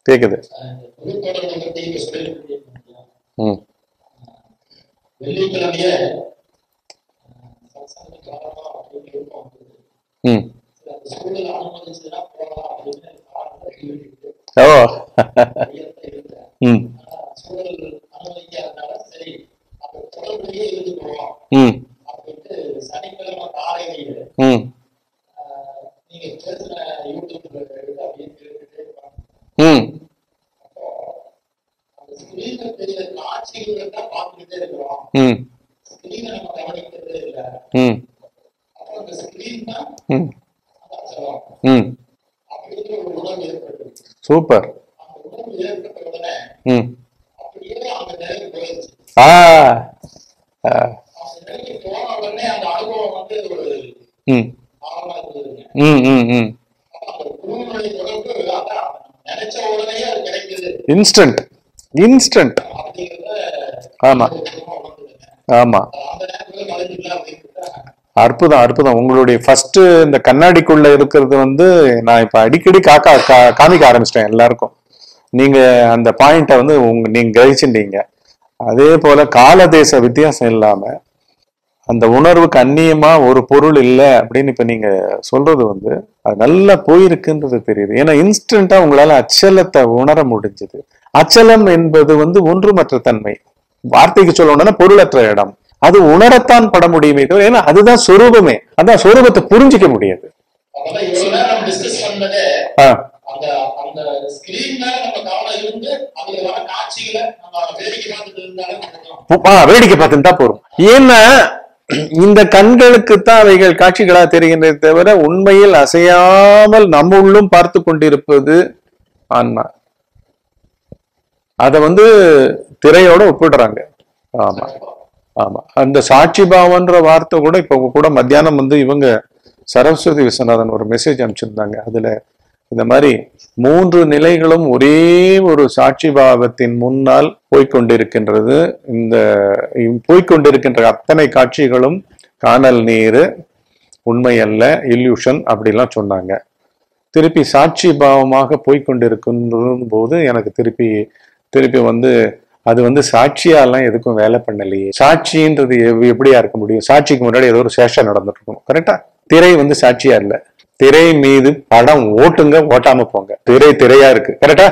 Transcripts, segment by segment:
கேக்குது புதுத்தொடர்பை பத்தி இங்க சொல்லியிருக்கீங்க ம் வெள்ளிக்கிழமைய சத்சங்கத்துக்கு வரலாம் அப்படின்னு விருப்பம் வந்தது. ம் சரி, அந்த சூழல் அனுமதிச்சுன்னா போகலாம் அப்படின்னு ஆரம்பத்துல கேள்விப்பட்டு ஓ ஐயத்துல இருந்தேன். ம் ஆனா சூழல் அனுமதிக்காதனால சரி அந்த தொடர்புலயே இருந்து போகலாம் ம் அப்படின்ட்டு சனிக்கிழமை காலையில ம் ஆஹ், நீங்க பேசுன யூடியூப்ல எடுத்து அப்படியே கேட்டுட்டே இருப்பாங்க. ம் அப்போ அந்த ஸ்கிரீன்ல தெரியற காட்சிகள் தான் பார்த்துக்கிட்டே இருக்கிறோம் ம் ஸ்கிரீனை நம்ம கவனிக்கிறதே இல்லை ம் அப்போ அந்த ஸ்கிரீன் தான் ம் அதான் சொல்லலாம் ம் அப்படிங்கிற ஒரு உணர்வு ஏற்பட்டது சூப்பர் அந்த உணர்வு ஏற்பட்ட உடனே ம் அப்படியே அந்த நிலைக்கு போயிடுச்சு ஆ ஆ. அந்த நிலைக்கு போன உடனே அந்த அனுபவம் வந்து ஒரு ம் ஆழமா இருந்ததுங்க ம் ம் ம் அப்ப அந்த குருவினுடைய தொடர்பு அதான் நினைச்ச உடனே அது கிடைக்குது இன்ஸ்டன்ட் இன்ஸ்டன்ட் அப்படிங்கிறத ஆமா அனுபவமா உணர்ந்ததுங்க. ஆமா அந்த நேரத்துல மறைஞ்சிக்கலாம் அப்படின்னு அற்புதம் அற்புதம் உங்களுடைய ஃபர்ஸ்ட் இந்த கண்ணாடிக்குள்ள இருக்கிறது வந்து நான் இப்ப அடிக்கடி காக்கா கா- காமிக்க ஆரம்பிச்சிட்டேன் எல்லாருக்கும் நீங்க அந்த பாயிண்ட வந்து உங்க நீங்க கிரகிச்சுட்டீங்க அதே போல காலதேச வித்தியாசம் இல்லாம அந்த உணர்வுக்கு அந்நியமா ஒரு பொருள் இல்லை அப்படின்னு இப்ப நீங்க சொல்றது வந்து அது நல்லா போயிருக்குன்றது தெரியுது ஏன்னா இன்ஸ்டன்டா உங்களால அச்சலத்தை உணர முடிஞ்சது அச்சலம் என்பது வந்து ஒன்றுமற்ற தன்மை வார்த்தைக்கு சொல்லணும்னா பொருளற்ற இடம் அது உணரத்தான் பட முடியுமே தவிர ஏன்னா அதுதான் சொரூபமே அதான் சொரூபத்தை புரிஞ்சிக்க முடியாது அதெல்லாம் இவ்வளவு நேரம் நம்ம டிஸ்கஸ் பண்ணதே ஆ, அந்த அந்த ஸ்கிரீன் மேல நம்ம கவனம் இருந்து அதுல வர காட்சிகளை நம்ம வேடிக்கை பார்த்துட்டு இருந்தாலே போதும் பு- ஆ, வேடிக்கை பார்த்துட்டா போறோம் ஏன்னா இந்த கண்களுக்கு தான் அவைகள் காட்சிகளா தெரிகின்றதை தவிர உண்மையில் அசையாமல் நம்முள்ளும் பார்த்து கொண்டிருப்பது ஆன்மா அத வந்து திரையோட ஒப்பிடுறாங்க ஆமா ஆமா அந்த சாட்சி பாவன்ற வார்த்தை கூட இப்ப கூட மத்தியானம் வந்து இவங்க சரஸ்வதி விஸ்வநாதன் ஒரு மெசேஜ் அனுப்பிச்சிருந்தாங்க அதுல இந்த மாதிரி மூன்று நிலைகளும் ஒரே ஒரு சாட்சி பாவத்தின் முன்னால் போய்க்கொண்டிருக்கின்றது இந்த இம் போய்க்கொண்டிருக்கின்ற அத்தனை காட்சிகளும் காணல் நீர் உண்மை அல்ல இல்யூஷன் அப்படிலாம் சொன்னாங்க திருப்பி சாட்சி பாவமாக போய்க்கொண்டிருக்கின்ற போது எனக்கு திருப்பி திருப்பி வந்து அது வந்து சாட்சியாலாம் எதுக்கும் வேலை பண்ணலையே சாட்சின்றது எவ்- எப்படியா இருக்க முடியும் சாட்சிக்கு முன்னாடி ஏதோ ஒரு சேஷம் நடந்துட்டு இருக்கும் கரெக்டா திரை வந்து சாட்சியா இல்ல திரை மீது படம் ஓட்டுங்க ஓட்டாம போங்க திரை திரையா இருக்கு கரெக்டா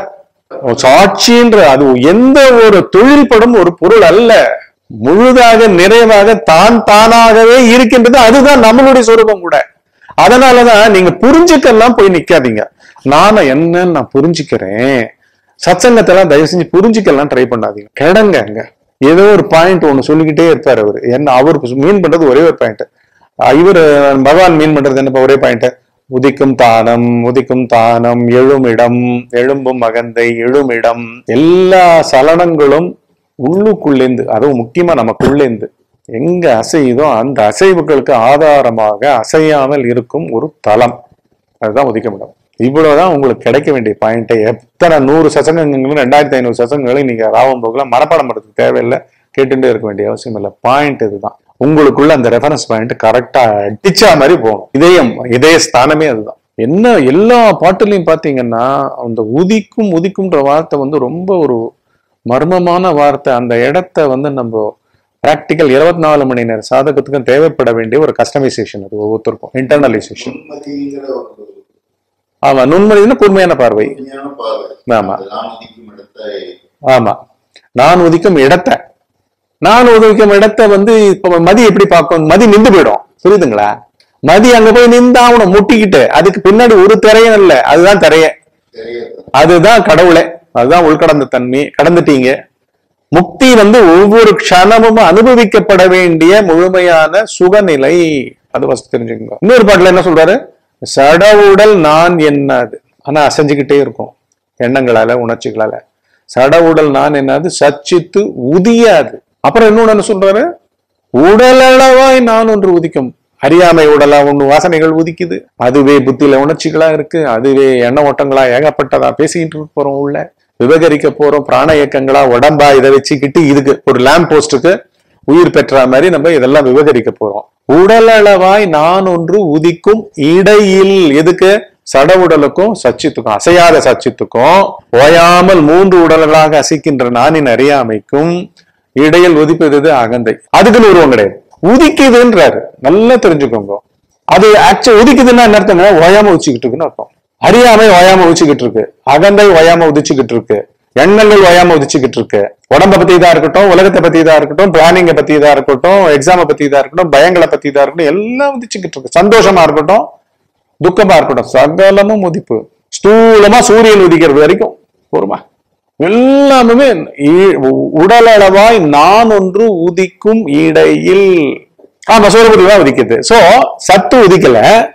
சாட்சின்ற அது எந்த ஒரு தொழில் படும் ஒரு பொருள் அல்ல முழுதாக நிறைவாக தான் தானாகவே இருக்கின்றது அதுதான் நம்மளுடைய சொரூபம் கூட அதனாலதான் நீங்க புரிஞ்சுக்கெல்லாம் போய் நிக்காதீங்க நானும் என்னன்னு நான் புரிஞ்சுக்கிறேன் சத்சங்கத்தெல்லாம் தயவு செஞ்சு புரிஞ்சுக்கலாம் ட்ரை பண்ணாதீங்க கிடங்க அங்க ஏதோ ஒரு பாயிண்ட் ஒண்ணு சொல்லிக்கிட்டே இருப்பாரு அவரு என்ன அவருக்கு மீன் பண்றது ஒரே ஒரு பாயிண்ட் இவர் பகவான் மீன் பண்றது என்னப்பா ஒரே பாயிண்ட் உதிக்கும் தானம் உதிக்கும் தானம் எழுமிடம் எழும்பும் மகந்தை எழுமிடம் எல்லா சலனங்களும் உள்ளுக்குள்ளேந்து அதுவும் முக்கியமா நமக்குள்ளேந்து எங்க அசையுதோ அந்த அசைவுகளுக்கு ஆதாரமாக அசையாமல் இருக்கும் ஒரு தலம் அதுதான் ஒதுக்கமிடம் இவ்வளவுதான் உங்களுக்கு கிடைக்க வேண்டிய பாயிண்ட் எத்தனை நூறு சசங்கங்களும் ரெண்டாயிரத்தி ஐநூறு சசங்கங்களையும் நீங்க ராவம் போகலாம் மனப்பாடம் பண்றதுக்கு தேவையில்லை கேட்டுட்டே இருக்க வேண்டிய அவசியம் இல்லை பாயிண்ட் இதுதான் உங்களுக்குள்ள அந்த ரெஃபரன்ஸ் பாயிண்ட் கரெக்டா அடிச்சா மாதிரி போகணும் இதயம் இதய ஸ்தானமே அதுதான் என்ன எல்லா பாட்டுலையும் பாத்தீங்கன்னா அந்த உதிக்கும் உதிக்கும்ன்ற வார்த்தை வந்து ரொம்ப ஒரு மர்மமான வார்த்தை அந்த இடத்த வந்து நம்ம பிராக்டிக்கல் இருபத்தி நாலு மணி நேர சாதகத்துக்கும் தேவைப்பட வேண்டிய ஒரு கஸ்டமைசேஷன் அது ஒவ்வொருத்தருக்கும் இன்டர்னலைசேஷன் உண்மதிங்கிற ஒரு ஆமா நுண்மதினா கூர்மையான பார்வை உண்மையான பார்வை ஆமா. அது நான் உதிக்கும் இடத்தை ஆமா நான் உதிக்கும் இடத்தை நான் உதிக்கும் இடத்தை வந்து இப்ப மதி எப்படி பார்க்கும் மதி நின்று போயிடும் புரியுதுங்களா மதி அங்க போய் நின்றா அவனை முட்டிக்கிட்டு அதுக்கு பின்னாடி ஒரு திரையும் இல்லை அதுதான் திரைய தெரியறது அதுதான் கடவுளே அதுதான் உள்கடந்த தன்மை கடந்துட்டீங்க முக்தி வந்து ஒவ்வொரு க்ஷணமும் அனுபவிக்கப்பட வேண்டிய முழுமையான சுகநிலை அது ஃபர்ஸ்ட் தெரிஞ்சுக்கோங்க இன்னொரு பாட்டுல என்ன சொல்றாரு சடவுடல் நான் என்னது ஆனா அசைஞ்சுக்கிட்டே இருக்கும் எண்ணங்களால உணர்ச்சிகளால சடவுடல் நான் என்னது சச்சித்து உதியாது அப்புறம் இன்னொன்னு என்ன சொல்றாரு உடலளவாய் நான் ஒன்று உதிக்கும் அறியாமை உடலா ஒண்ணு வாசனைகள் உதிக்குது அதுவே புத்தியில உணர்ச்சிகளா இருக்கு அதுவே எண்ண ஓட்டங்களா ஏகப்பட்டதா பேசிக்கிட்டு போறோம் உள்ள விவகரிக்க போறோம் பிராண இயக்கங்களா உடம்பா இதை வச்சுக்கிட்டு இதுக்கு ஒரு லேம்ப் போஸ்டுக்கு உயிர் பெற்ற மாதிரி நம்ம இதெல்லாம் விவகரிக்க போறோம் உடலளவாய் நான் ஒன்று உதிக்கும் இடையில் எதுக்கு சட உடலுக்கும் சச்சித்துக்கும் அசையாத சச்சித்துக்கும் ஓயாமல் மூன்று உடல்களாக அசைக்கின்ற நானின் அறியாமைக்கும் இடையில் உதிப்பது இது அகந்தை அதுக்குன்னு உருவம் கிடையாது உதிக்குதுன்றாரு நல்லா தெரிஞ்சுக்கோங்க அது ஆக்சுவல் உதிக்குதுன்னா என்ன அர்த்தங்க ஓயாம உச்சிக்கிட்டு இருக்குன்னு அர்த்தம் அறியாமை ஓயாம உச்சிக்கிட்டு இருக்கு அகந்தை ஓயாம உதிச்சுக்கிட்டு இருக்கு எண்ணங்கள் ஓயாம உதிச்சுக்கிட்டு இருக்கு உடம்ப பத்தி இதா இருக்கட்டும் உலகத்தை பத்தி இதா இருக்கட்டும் பிளானிங்கை பத்தி இதா இருக்கட்டும் எக்ஸாமை பத்தி இதா இருக்கட்டும் பயங்களை பத்தி இதா இருக்கட்டும் எல்லாம் உதிச்சுக்கிட்டு இருக்கு சந்தோஷமா இருக்கட்டும் துக்கமா இருக்கட்டும் சகலமும் உதிப்பு ஸ்தூலமா சூரியன் உதிக்கிறது வரைக்கும் போருமா எல்லாமே ஈ- உடலளவாய் நான் ஒன்று உதிக்கும் இடையில் ஆமா சூரியபதி தான் உதிக்குது சோ சத்து உதிக்கல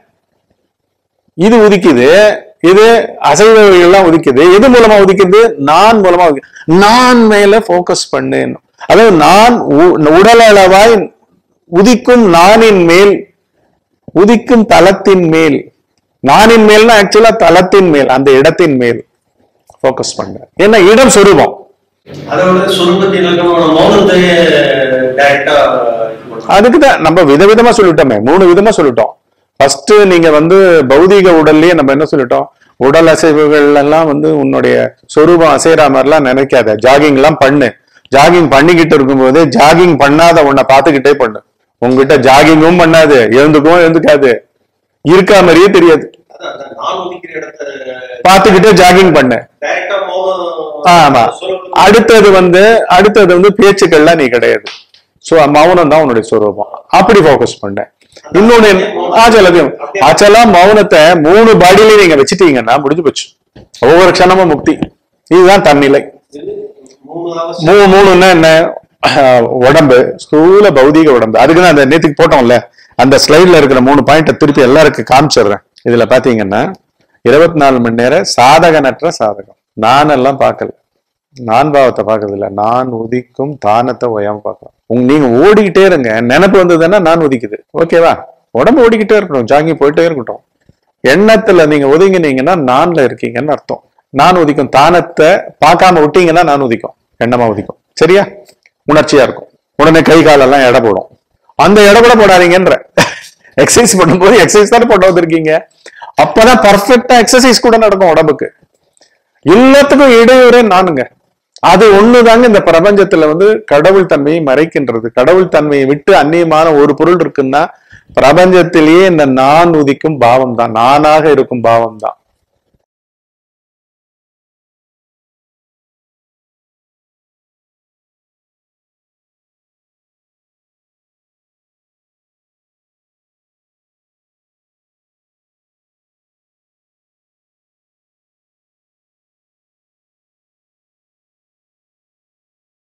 இது உதிக்குது இது அசைவ எல்லாம் உதிக்குது எது மூலமா உதிக்குது நான் மூலமா உதிக்குது. நான் மேல போக்கஸ் பண்ணு அதாவது நான் உ- உடலளவாய் உதிக்கும் நானின் மேல் உதிக்கும் தளத்தின் மேல் நானின் மேல்னா ஆக்சுவலா தளத்தின் மேல் அந்த இடத்தின் மேல் போக்கஸ் பண்ண ஏன்னா இடம் சொரூபம் அதோட சொருபத்தில் இருக்கவங்க மௌனத்தையே டைரக்டா இது பண்ணுறாங்க அதுக்குதான் நம்ம விதவிதமா சொல்லிட்டோமே மூணு விதமா சொல்லிட்டோம் ஃபர்ஸ்ட் நீங்க வந்து பௌதீக உடல்லயே நம்ம என்ன சொல்லிட்டோம் உடல் அசைவுகள் எல்லாம் வந்து உன்னுடைய சொரூபம் அசைற மாதிரிலாம் நினைக்காத ஜாகிங் எல்லாம் பண்ணு ஜாகிங் பண்ணிக்கிட்டு இருக்கும்போது ஜாகிங் பண்ணாத உன்னை பார்த்துக்கிட்டே பண்ணு உங்ககிட்ட ஜாகிங்கும் பண்ணாது எழுந்துக்கவும் எழுந்துக்காது இருக்கா மாதிரியே தெரியாது அதான் அதான் நான் ஒதுக்கிற இடத்த பார்த்துக்கிட்டே ஜாகிங் பண்ணு டைரக்டா மௌனம் ஆமா சொருபத்தில் அடுத்தது வந்து அடுத்தது வந்து பேச்சுக்கள்லாம் நீ கிடையாது சோ மௌனம் தான் உன்னுடைய சொரூபம் அப்படி ஃபோக்கஸ் பண்ண இன்னொன்னு என்ன- ஆச்சலத்தையும் ஆச்சலா மௌனத்தை மூணு பாடியில நீங்க வச்சுட்டீங்கன்னா முடிஞ்சு போச்சு ஒவ்வொரு க்ஷணமும் முக்தி இதுதான் தன்னிலை மூணு அவசியம் மூணு மூணுன்னா என்ன அஹ், உடம்பு ஸ்தூல பௌதீக உடம்பு அதுக்கு தான் அந்த நேத்துக்கு போட்டோம்ல அந்த ஸ்லைட்ல இருக்கிற மூணு பாயிண்ட திருப்பி எல்லாருக்கும் காமிச்சிடுறேன் இதுல பாத்தீங்கன்னா இருபத்தி நாலு மணி நேரம் சாதகனற்ற சாதகம் நான் எல்லாம் பார்க்கல நான் பாவத்தை பார்க்கறது இல்ல நான் உதிக்கும் தானத்தை ஓயாம பார்க்கலாம் உங்க நீங்க ஓடிக்கிட்டே இருங்க நினைப்பு வந்ததுன்னா நான் உதிக்குது ஓகேவா உடம்பு ஓடிக்கிட்டே இருக்கட்டும் ஜாங்கி போயிட்டே இருக்கட்டும் எண்ணத்துல நீங்க ஒதுங்கினீங்கன்னா நான்ல இருக்கீங்கன்னு அர்த்தம் நான் உதிக்கும் தானத்தை பார்க்காம விட்டீங்கன்னா நான் உதிக்கும் எண்ணமா உதிக்கும் சரியா உணர்ச்சியா இருக்கும் உடனே கை காலெல்லாம் எடை போடும் அந்த எடை கூட போடாதீங்கன்ற எக்ஸசைஸ் பண்ணும்போது எக்ஸசைஸ் தானே போட்டு வந்திருக்கீங்க அப்பதான் பர்ஃபெக்டா எக்ஸசைஸ் கூட நடக்கும் உடம்புக்கு எல்லாத்துக்கும் இடையூறே நானுங்க அது ஒண்ணுதாங்க இந்த பிரபஞ்சத்துல வந்து கடவுள் தன்மையை மறைக்கின்றது கடவுள் தன்மையை விட்டு அந்நியமான ஒரு பொருள் இருக்குன்னா பிரபஞ்சத்திலேயே இந்த நான் உதிக்கும் பாவம் தான் நானாக இருக்கும் பாவம் தான்